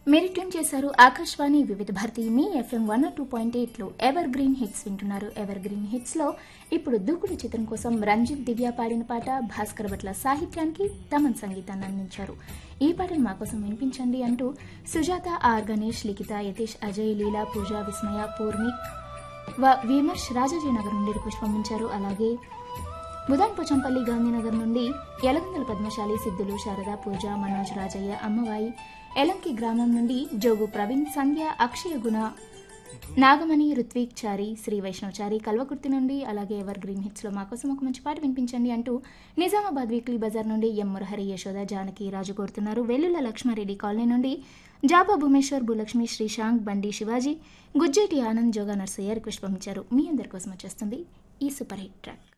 మీరు ట్యూన్ చేశారు ఆకాశవాణి వివిధ భారతి మీ ఎఫ్ఎం వన్ టూ పాయింట్ ఎయిట్లో ఎవర్ గ్రీన్ హిట్స్ వింటున్నారు ఎవర్ గ్రీన్ హిట్స్ లో ఇప్పుడు దూకుడు చిత్రం కోసం రంజిత్ దివ్య పాడిన పాట భాస్కర్ భట్ల సాహిత్యానికి తమన్ సంగీతాన్ని అందించారు ఈ పాటను మా కోసం వినిపించండి అంటూ సుజాత ఆర్ గణేష్ లిఖిత యతీష్ అజయ్ లీలా పూజ విస్మయ పూర్ణి వ విమర్శ్ రాజాజీనగర్ నుండి రిక్వెస్ట్ పంపించారు అలాగే బుధాన్ పోచంపల్లి గాంధీనగర్ నుండి యలగందల పద్మశాలి సిద్ధులు శారద పూజ మనోజ్ రాజయ్య అమ్మవాయి ఎలంకి గ్రామం నుండి జోగు ప్రవీణ్ సంధ్య అక్షయ గుణ నాగమణి రుత్విక్ చారి శ్రీ వైష్ణవచారి కల్వకుర్తి నుండి అలాగే ఎవర్ గ్రీన్ హిట్స్ లో మాకోసం ఒక మంచి పాట వినిపించండి అంటూ నిజామాబాద్ వీక్లీ బజార్ నుండి ఎం మురహరి యశోద జానకి రాజు కోరుతున్నారు వెల్లుల లక్ష్మారెడ్డి కాలనీ నుండి జాబా భూమేశ్వర్ భూలక్ష్మి శ్రీశాంక్ బండి శివాజీ గుజ్జేటి ఆనంద్ జోగా నర్సయ్య రిక్వెస్ట్ పంపించారు మీ అందరి కోసం వచ్చేస్తుంది ఈ సూపర్ హిట్ ట్రాక్